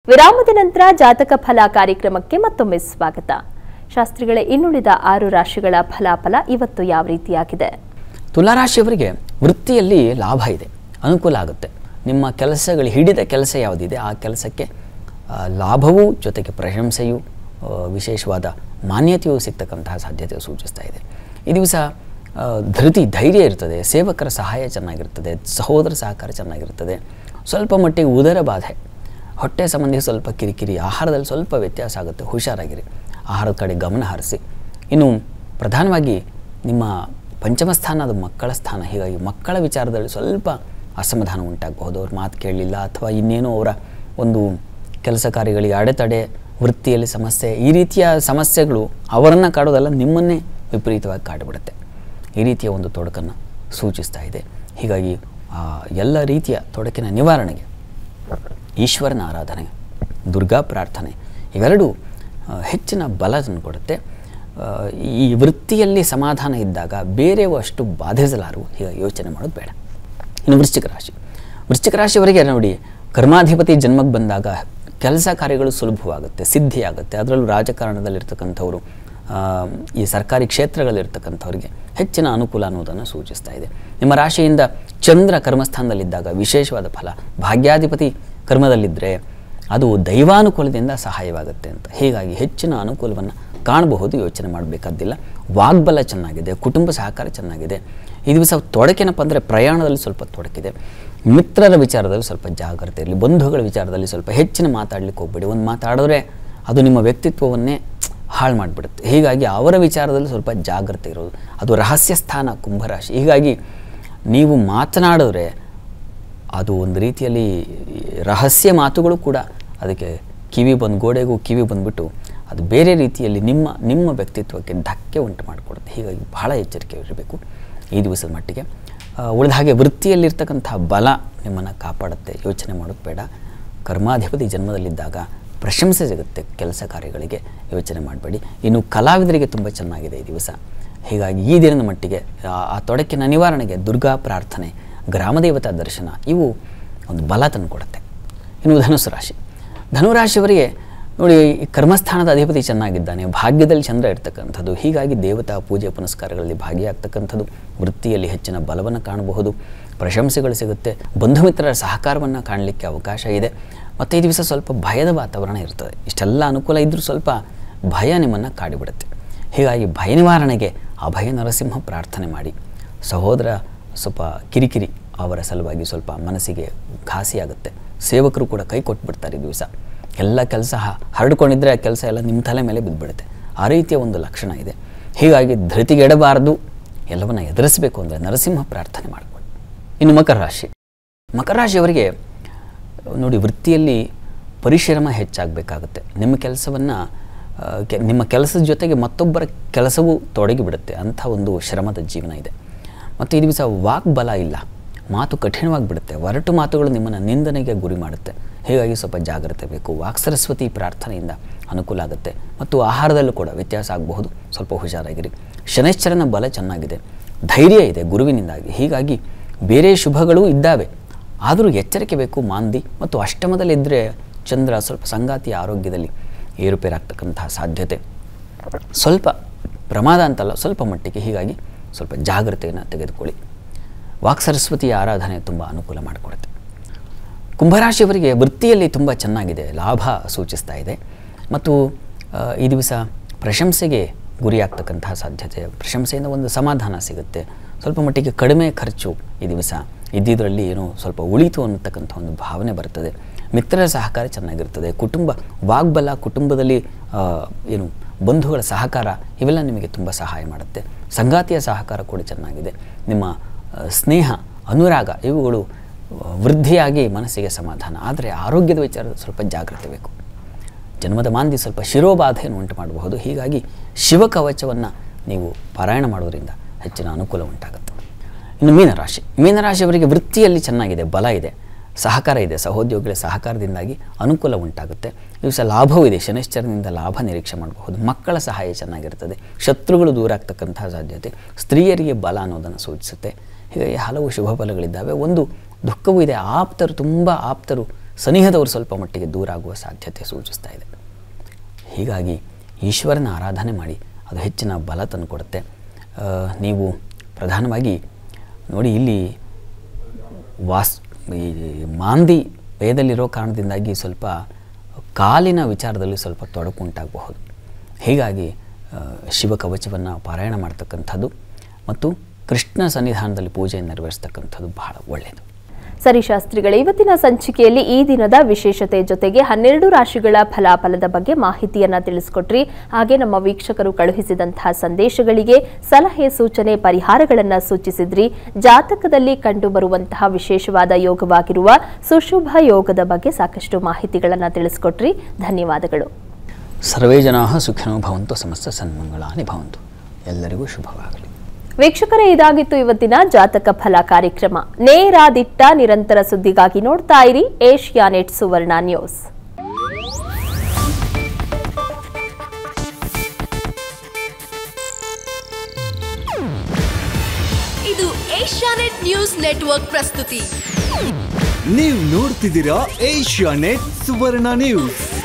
ವಿರಾಮದ ನಂತರ ಜಾತಕ ಫಲ ಕಾರ್ಯಕ್ರಮಕ್ಕೆ ಮತ್ತೊಮ್ಮೆ ಸ್ವಾಗತ ಶಾಸ್ತ್ರಿಗಳೇ ಇನ್ನುಳಿದ ಆರು ರಾಶಿಗಳ ಫಲಾಫಲ ಇವತ್ತು ಯಾವ ರೀತಿಯಾಗಿದೆ ತುಲಾರಾಶಿಯವರಿಗೆ ವೃತ್ತಿಯಲ್ಲಿ ಲಾಭ ಇದೆ ಅನುಕೂಲ ಆಗುತ್ತೆ ನಿಮ್ಮ ಕೆಲಸಗಳು ಹಿಡಿದ ಕೆಲಸ ಯಾವುದಿದೆ ಆ ಕೆಲಸಕ್ಕೆ ಆ, ಲಾಭವೂ ಜೊತೆಗೆ ಪ್ರಶಂಸೆಯೂ ಆ, ವಿಶೇಷವಾದ ಮಾನ್ಯತೆಯೂ ಸಿಗ್ತಕ್ಕಂತಹ ಸಾಧ್ಯತೆ ಸೂಚಿಸ್ತಾ ಇದೆ ಈ ದಿವಸ ಆ, ಧೃತಿ ಧೈರ್ಯ ಇರ್ತದೆ ಸೇವಕರ ಸಹಾಯ ಚೆನ್ನಾಗಿರ್ತದೆ ಸಹೋದರ ಸಹಕಾರ ಚೆನ್ನಾಗಿರ್ತದೆ ಸ್ವಲ್ಪ ಮಟ್ಟಿಗೆ ಉದರ ಬಾಧೆ ಹೊಟ್ಟೆ ಸಂಬಂಧಿ ಸ್ವಲ್ಪ ಕಿರಿಕಿರಿ ಆಹಾರದಲ್ಲಿ ಸ್ವಲ್ಪ ವ್ಯತ್ಯಾಸ ಆಗುತ್ತೆ ಹುಷಾರಾಗಿರಿ ಆಹಾರದ ಕಡೆ ಗಮನ ಹರಿಸಿ ಇನ್ನು ಪ್ರಧಾನವಾಗಿ ನಿಮ್ಮ ಪಂಚಮ ಸ್ಥಾನ ಅದು ಮಕ್ಕಳ ಸ್ಥಾನ ಹೀಗಾಗಿ ಮಕ್ಕಳ ವಿಚಾರದಲ್ಲಿ ಸ್ವಲ್ಪ ಅಸಮಾಧಾನ ಉಂಟಾಗಬಹುದು ಅವ್ರ ಮಾತು ಕೇಳಲಿಲ್ಲ ಅಥವಾ ಇನ್ನೇನೋ ಅವರ ಒಂದು ಕೆಲಸ ಕಾರ್ಯಗಳಿಗೆ ಅಡೆತಡೆ ವೃತ್ತಿಯಲ್ಲಿ ಸಮಸ್ಯೆ ಈ ರೀತಿಯ ಸಮಸ್ಯೆಗಳು ಅವರನ್ನು ಕಾಡೋದಲ್ಲ ನಿಮ್ಮನ್ನೇ ವಿಪರೀತವಾಗಿ ಕಾಡಿಬಿಡುತ್ತೆ ಈ ರೀತಿಯ ಒಂದು ತೊಡಕನ್ನು ಸೂಚಿಸ್ತಾ ಇದೆ ಹೀಗಾಗಿ ಆ ಎಲ್ಲ ರೀತಿಯ ತೊಡಕಿನ ನಿವಾರಣೆಗೆ ಈಶ್ವರನ ಆರಾಧನೆ ದುರ್ಗಾ ಪ್ರಾರ್ಥನೆ ಇವೆರಡು ಆ, ಹೆಚ್ಚಿನ ಬಲ ತಂದುಕೊಡುತ್ತೆ ಆ, ಈ ವೃತ್ತಿಯಲ್ಲಿ ಸಮಾಧಾನ ಇದ್ದಾಗ ಬೇರೆಯವು ಅಷ್ಟು ಬಾಧಿಸಲಾರು ಹೀಗೆ ಯೋಚನೆ ಮಾಡೋದು ಬೇಡ ಇನ್ನು ವೃಶ್ಚಿಕ ರಾಶಿ ವೃಶ್ಚಿಕ ರಾಶಿಯವರಿಗೆ ನೋಡಿ ಕರ್ಮಾಧಿಪತಿ ಜನ್ಮಕ್ಕೆ ಬಂದಾಗ ಕೆಲಸ ಕಾರ್ಯಗಳು ಸುಲಭವಾಗುತ್ತೆ ಸಿದ್ಧಿಯಾಗುತ್ತೆ ಅದರಲ್ಲೂ ರಾಜಕಾರಣದಲ್ಲಿರ್ತಕ್ಕಂಥವರು ಆ, ಈ ಸರ್ಕಾರಿ ಕ್ಷೇತ್ರಗಳಲ್ಲಿರ್ತಕ್ಕಂಥವ್ರಿಗೆ ಹೆಚ್ಚಿನ ಅನುಕೂಲ ಅನ್ನೋದನ್ನು ಸೂಚಿಸ್ತಾ ಇದೆ ನಿಮ್ಮ ರಾಶಿಯಿಂದ ಚಂದ್ರ ಕರ್ಮಸ್ಥಾನದಲ್ಲಿದ್ದಾಗ ವಿಶೇಷವಾದ ಫಲ ಭಾಗ್ಯಾಧಿಪತಿ ಕರ್ಮದಲ್ಲಿದ್ದರೆ ಅದು ದೈವಾನುಕೂಲದಿಂದ ಸಹಾಯವಾಗುತ್ತೆ ಅಂತ ಹೀಗಾಗಿ ಹೆಚ್ಚಿನ ಅನುಕೂಲವನ್ನು ಕಾಣಬಹುದು ಯೋಚನೆ ಮಾಡಬೇಕಾದ್ದಿಲ್ಲ ವಾಗ್ಬಲ ಚೆನ್ನಾಗಿದೆ ಕುಟುಂಬ ಸಹಕಾರ ಚೆನ್ನಾಗಿದೆ ಈ ದಿವಸ ತೊಡಕೇನಪ್ಪ ಅಂದರೆ ಪ್ರಯಾಣದಲ್ಲಿ ಸ್ವಲ್ಪ ತೊಡಕಿದೆ ಮಿತ್ರರ ವಿಚಾರದಲ್ಲಿ ಸ್ವಲ್ಪ ಜಾಗ್ರತೆ ಇರಲಿ ಬಂಧುಗಳ ವಿಚಾರದಲ್ಲಿ ಸ್ವಲ್ಪ ಹೆಚ್ಚಿನ ಮಾತಾಡ್ಲಿಕ್ಕೆ ಹೋಗ್ಬೇಡಿ ಒಂದು ಮಾತಾಡಿದ್ರೆ ಅದು ನಿಮ್ಮ ವ್ಯಕ್ತಿತ್ವವನ್ನೇ ಹಾಳು ಮಾಡಿಬಿಡುತ್ತೆ ಹೀಗಾಗಿ ಅವರ ವಿಚಾರದಲ್ಲಿ ಸ್ವಲ್ಪ ಜಾಗ್ರತೆ ಇರೋದು ಅದು ರಹಸ್ಯ ಸ್ಥಾನ ಕುಂಭರಾಶಿ ಹೀಗಾಗಿ ನೀವು ಮಾತನಾಡಿದ್ರೆ ಅದು ಒಂದು ರೀತಿಯಲ್ಲಿ ರಹಸ್ಯ ಮಾತುಗಳು ಕೂಡ ಅದಕ್ಕೆ ಕಿವಿ ಬಂದು ಗೋಡೆಗೂ ಕಿವಿ ಬಂದುಬಿಟ್ಟು ಅದು ಬೇರೆ ರೀತಿಯಲ್ಲಿ ನಿಮ್ಮ ನಿಮ್ಮ ವ್ಯಕ್ತಿತ್ವಕ್ಕೆ ಧಕ್ಕೆ ಉಂಟು ಮಾಡಿಕೊಡುತ್ತೆ ಹೀಗಾಗಿ ಬಹಳ ಎಚ್ಚರಿಕೆ ಇರಬೇಕು ಈ ದಿವಸದ ಮಟ್ಟಿಗೆ ಆ, ಉಳಿದ ಹಾಗೆ ವೃತ್ತಿಯಲ್ಲಿರ್ತಕ್ಕಂಥ ಬಲ ನಿಮ್ಮನ್ನು ಕಾಪಾಡುತ್ತೆ ಯೋಚನೆ ಮಾಡೋದು ಬೇಡ ಕರ್ಮಾಧಿಪತಿ ಜನ್ಮದಲ್ಲಿದ್ದಾಗ ಪ್ರಶಂಸೆ ಸಿಗುತ್ತೆ ಕೆಲಸ ಕಾರ್ಯಗಳಿಗೆ ಯೋಚನೆ ಮಾಡಬೇಡಿ ಇನ್ನು ಕಲಾವಿದರಿಗೆ ತುಂಬ ಚೆನ್ನಾಗಿದೆ ಈ ದಿವಸ ಹೀಗಾಗಿ ಈ ದಿನದ ಮಟ್ಟಿಗೆ ಆ- ಆ ತೊಡಕಿನ ನಿವಾರಣೆಗೆ ದುರ್ಗಾ ಪ್ರಾರ್ಥನೆ ಗ್ರಾಮದೇವತಾ ದರ್ಶನ ಇವು ಒಂದು ಬಲ ತಂದುಕೊಡುತ್ತೆ ಇನ್ನು ಧನುಸು ರಾಶಿ ಧನುರಾಶಿಯವರಿಗೆ ನೋಡಿ ಈ ಕರ್ಮಸ್ಥಾನದ ಅಧಿಪತಿ ಚೆನ್ನಾಗಿದ್ದಾನೆ ಭಾಗ್ಯದಲ್ಲಿ ಚಂದ್ರ ಇರ್ತಕ್ಕಂಥದ್ದು ಹೀಗಾಗಿ ದೇವತಾ ಪೂಜೆ ಪುನಸ್ಕಾರಗಳಲ್ಲಿ ಭಾಗಿಯಾಗ್ತಕ್ಕಂಥದ್ದು ವೃತ್ತಿಯಲ್ಲಿ ಹೆಚ್ಚಿನ ಬಲವನ್ನು ಕಾಣಬಹುದು ಪ್ರಶಂಸೆಗಳು ಸಿಗುತ್ತೆ ಬಂಧು ಮಿತ್ರರ ಸಹಕಾರವನ್ನು ಕಾಣಲಿಕ್ಕೆ ಅವಕಾಶ ಇದೆ ಮತ್ತು ಈ ದಿವಸ ಸ್ವಲ್ಪ ಭಯದ ವಾತಾವರಣ ಇರ್ತದೆ ಇಷ್ಟೆಲ್ಲ ಅನುಕೂಲ ಇದ್ದರೂ ಸ್ವಲ್ಪ ಭಯ ನಿಮ್ಮನ್ನು ಕಾಡಿಬಿಡುತ್ತೆ ಹೀಗಾಗಿ ಭಯ ನಿವಾರಣೆಗೆ ಅಭಯ ನರಸಿಂಹ ಪ್ರಾರ್ಥನೆ ಮಾಡಿ ಸಹೋದರ ಸ್ವಲ್ಪ ಕಿರಿಕಿರಿ ಅವರ ಸಲುವಾಗಿ ಸ್ವಲ್ಪ ಮನಸ್ಸಿಗೆ ಘಾಸಿಯಾಗುತ್ತೆ ಸೇವಕರು ಕೂಡ ಕೈ ಕೊಟ್ಬಿಡ್ತಾರೆ ಈ ದಿವಸ ಎಲ್ಲ ಕೆಲಸ ಹರಡ್ಕೊಂಡಿದ್ರೆ ಆ ಕೆಲಸ ಎಲ್ಲ ನಿಮ್ಮ ತಲೆ ಮೇಲೆ ಬಿದ್ದುಬಿಡುತ್ತೆ ಆ ರೀತಿಯ ಒಂದು ಲಕ್ಷಣ ಇದೆ ಹೀಗಾಗಿ ಧೃತಿಗೆಡಬಾರದು ಎಲ್ಲವನ್ನು ಎದುರಿಸಬೇಕು ಅಂದರೆ ನರಸಿಂಹ ಪ್ರಾರ್ಥನೆ ಮಾಡಿಕೊಳ್ಳಿ ಇನ್ನು ಮಕರ ರಾಶಿ ಮಕರ ರಾಶಿಯವರಿಗೆ ನೋಡಿ ವೃತ್ತಿಯಲ್ಲಿ ಪರಿಶ್ರಮ ಹೆಚ್ಚಾಗಬೇಕಾಗುತ್ತೆ ನಿಮ್ಮ ಕೆಲಸವನ್ನು ನಿಮ್ಮ ಕೆಲಸದ ಜೊತೆಗೆ ಮತ್ತೊಬ್ಬರ ಕೆಲಸವೂ ತೊಡಗಿಬಿಡುತ್ತೆ ಅಂಥ ಒಂದು ಶ್ರಮದ ಜೀವನ ಇದೆ ಮತ್ತು ಈ ದಿವಸ ವಾಗ್ಬಲ ಇಲ್ಲ ಮಾತು ಕಠಿಣವಾಗಿ ಬಿಡುತ್ತೆ ಒರಟು ಮಾತುಗಳು ನಿಮ್ಮನ್ನು ನಿಂದನೆಗೆ ಗುರಿ ಮಾಡುತ್ತೆ ಹೀಗಾಗಿ ಸ್ವಲ್ಪ ಜಾಗ್ರತೆ ಬೇಕು ವಾಕ್ಸರಸ್ವತಿ ಪ್ರಾರ್ಥನೆಯಿಂದ ಅನುಕೂಲ ಆಗುತ್ತೆ ಮತ್ತು ಆಹಾರದಲ್ಲೂ ಕೂಡ ವ್ಯತ್ಯಾಸ ಆಗಬಹುದು ಸ್ವಲ್ಪ ಹುಷಾರಾಗಿರಿ ಶನೈಶ್ಚರನ ಬಲ ಚೆನ್ನಾಗಿದೆ ಧೈರ್ಯ ಇದೆ ಗುರುವಿನಿಂದಾಗಿ ಹೀಗಾಗಿ ಬೇರೆ ಶುಭಗಳೂ ಇದ್ದಾವೆ ಆದರೂ ಎಚ್ಚರಿಕೆ ಬೇಕು ಮಾಂದಿ ಮತ್ತು ಅಷ್ಟಮದಲ್ಲಿದ್ದರೆ ಚಂದ್ರ ಸ್ವಲ್ಪ ಸಂಗಾತಿಯ ಆರೋಗ್ಯದಲ್ಲಿ ಏರುಪೇರಾಗ್ತಕ್ಕಂತಹ ಸಾಧ್ಯತೆ ಸ್ವಲ್ಪ ಪ್ರಮಾದ ಅಂತಲ್ಲ ಸ್ವಲ್ಪ ಮಟ್ಟಿಗೆ ಹೀಗಾಗಿ ಸ್ವಲ್ಪ ಜಾಗ್ರತೆಯನ್ನು ತೆಗೆದುಕೊಳ್ಳಿ ವಾಕ್ಸರಸ್ವತಿಯ ಆರಾಧನೆ ತುಂಬ ಅನುಕೂಲ ಮಾಡಿಕೊಡುತ್ತೆ ಕುಂಭರಾಶಿಯವರಿಗೆ ವೃತ್ತಿಯಲ್ಲಿ ತುಂಬ ಚೆನ್ನಾಗಿದೆ ಲಾಭ ಸೂಚಿಸ್ತಾ ಇದೆ ಮತ್ತು ಆ, ಈ ದಿವಸ ಪ್ರಶಂಸೆಗೆ ಗುರಿಯಾಗ್ತಕ್ಕಂತಹ ಸಾಧ್ಯತೆ ಪ್ರಶಂಸೆಯಿಂದ ಒಂದು ಸಮಾಧಾನ ಸಿಗುತ್ತೆ ಸ್ವಲ್ಪ ಮಟ್ಟಿಗೆ ಕಡಿಮೆ ಖರ್ಚು ಈ ದಿವಸ ಇದ್ದಿದ್ರಲ್ಲಿ ಏನೋ ಸ್ವಲ್ಪ ಉಳಿತು ಅನ್ನತಕ್ಕಂಥ ಒಂದು ಭಾವನೆ ಬರ್ತದೆ ಮಿತ್ರರ ಸಹಕಾರ ಚೆನ್ನಾಗಿರ್ತದೆ ಕುಟುಂಬ ವಾಗ್ಬಲ ಕುಟುಂಬದಲ್ಲಿ ಆ, ಏನು ಬಂಧುಗಳ ಸಹಕಾರ ಇವೆಲ್ಲ ನಿಮಗೆ ತುಂಬ ಸಹಾಯ ಮಾಡುತ್ತೆ ಸಂಗಾತಿಯ ಸಹಕಾರ ಕೂಡ ಚೆನ್ನಾಗಿದೆ ನಿಮ್ಮ ಆ, ಸ್ನೇಹ ಅನುರಾಗ ಇವುಗಳು ಆ, ವೃದ್ಧಿಯಾಗಿ ಮನಸ್ಸಿಗೆ ಸಮಾಧಾನ ಆದರೆ ಆರೋಗ್ಯದ ವಿಚಾರದ ಸ್ವಲ್ಪ ಜಾಗ್ರತೆ ಬೇಕು ಜನ್ಮದ ಮಾಂದಿ ಸ್ವಲ್ಪ ಶಿರೋಬಾಧೆಯನ್ನು ಉಂಟು ಮಾಡಬಹುದು ಹೀಗಾಗಿ ಶಿವಕವಚವನ್ನು ನೀವು ಪಾರಾಯಣ ಮಾಡೋದ್ರಿಂದ ಹೆಚ್ಚಿನ ಅನುಕೂಲ ಉಂಟಾಗುತ್ತೆ ಇನ್ನು ಮೀನರಾಶಿ ಮೀನರಾಶಿಯವರಿಗೆ ವೃತ್ತಿಯಲ್ಲಿ ಚೆನ್ನಾಗಿದೆ ಬಲ ಇದೆ ಸಹಕಾರ ಇದೆ ಸಹೋದ್ಯೋಗಿಗಳ ಸಹಕಾರದಿಂದಾಗಿ ಅನುಕೂಲ ಉಂಟಾಗುತ್ತೆ ಈ ದಿವಸ ಲಾಭವೂ ಇದೆ ಶನಿಶ್ಚರದಿಂದ ಲಾಭ ನಿರೀಕ್ಷೆ ಮಾಡಬಹುದು ಮಕ್ಕಳ ಸಹಾಯ ಚೆನ್ನಾಗಿರ್ತದೆ ಶತ್ರುಗಳು ದೂರ ಆಗ್ತಕ್ಕಂತಹ ಸಾಧ್ಯತೆ ಸ್ತ್ರೀಯರಿಗೆ ಬಲ ಅನ್ನೋದನ್ನು ಸೂಚಿಸುತ್ತೆ ಹೀಗಾಗಿ ಹಲವು ಶುಭ ಫಲಗಳಿದ್ದಾವೆ ಒಂದು ದುಃಖವೂ ಇದೆ ಆಪ್ತರು ತುಂಬ ಆಪ್ತರು ಸನಿಹದವರು ಸ್ವಲ್ಪ ಮಟ್ಟಿಗೆ ದೂರ ಆಗುವ ಸಾಧ್ಯತೆ ಸೂಚಿಸ್ತಾ ಇದೆ ಹೀಗಾಗಿ ಈಶ್ವರನ ಆರಾಧನೆ ಮಾಡಿ ಅದು ಹೆಚ್ಚಿನ ಬಲ ತಂದುಕೊಡುತ್ತೆ ಆ, ನೀವು ಪ್ರಧಾನವಾಗಿ ನೋಡಿ ಇಲ್ಲಿ ವಾಸ್ ಈ ಮಾಂದಿ ವೇದಲ್ಲಿರೋ ಕಾರಣದಿಂದಾಗಿ ಸ್ವಲ್ಪ ಕಾಲಿನ ವಿಚಾರದಲ್ಲಿ ಸ್ವಲ್ಪ ತೊಡಕು ಉಂಟಾಗಬಹುದು ಹೀಗಾಗಿ ಆ, ಶಿವ ಕವಚವನ್ನು ಪಾರಾಯಣ ಮಾಡ್ತಕ್ಕಂಥದ್ದು ಮತ್ತು ಕೃಷ್ಣ ಸನ್ನಿಧಾನದಲ್ಲಿ ಪೂಜೆಯನ್ನು ನೆರವೇರಿಸ್ತಕ್ಕಂಥದ್ದು ಬಹಳ ಒಳ್ಳೆಯದು ಸರಿ ಶಾಸ್ತ್ರಿಗಳೇ ಇವತ್ತಿನ ಸಂಚಿಕೆಯಲ್ಲಿ ಈ ದಿನದ ವಿಶೇಷತೆ ಜೊತೆಗೆ ಹನ್ನೆರಡು ರಾಶಿಗಳ ಫಲಾಫಲದ ಬಗ್ಗೆ ಮಾಹಿತಿಯನ್ನ ತಿಳಿಸ್ಕೊಟ್ರಿ ಹಾಗೆ ನಮ್ಮ ವೀಕ್ಷಕರು ಕಳುಹಿಸಿದಂತಹ ಸಂದೇಶಗಳಿಗೆ ಸಲಹೆ ಸೂಚನೆ ಪರಿಹಾರಗಳನ್ನ ಸೂಚಿಸಿದ್ರಿ ಜಾತಕದಲ್ಲಿ ಕಂಡುಬರುವಂತಹ ವಿಶೇಷವಾದ ಯೋಗವಾಗಿರುವ ಸುಶುಭ ಯೋಗದ ಬಗ್ಗೆ ಸಾಕಷ್ಟು ಮಾಹಿತಿಗಳನ್ನ ತಿಳಿಸ್ಕೊಟ್ರಿ ಧನ್ಯವಾದಗಳು ಸರ್ವೇ ಜನಾ ಸುಖಿನೋ ಭವಂತು ಸಮಸ್ತ ಸನ್ಮಂಗಳಾನಿ ಭವಂತು ಎಲ್ಲರಿಗೂ ಶುಭವಾಗಲಿ ವೀಕ್ಷಕರೇ ಇದಾಗಿತ್ತು ಇವತ್ತಿನ ಜಾತಕ ಫಲ ಕಾರ್ಯಕ್ರಮ ನೇರ ದಿಟ್ಟ ನಿರಂತರ ಸುದ್ದಿಗಾಗಿ ನೋಡ್ತಾ ಇರಿ ಏಷ್ಯಾನೆಟ್ ಸುವರ್ಣ ನ್ಯೂಸ್ ಇದು ಏಷ್ಯಾನೆಟ್ ನ್ಯೂಸ್ ನೆಟ್ವರ್ಕ್ ಪ್ರಸ್ತುತಿ ನೀವು ನೋಡ್ತಿದ್ದೀರಾ ಏಷ್ಯಾ ನೆಟ್ ಸುವರ್ಣ ನ್ಯೂಸ್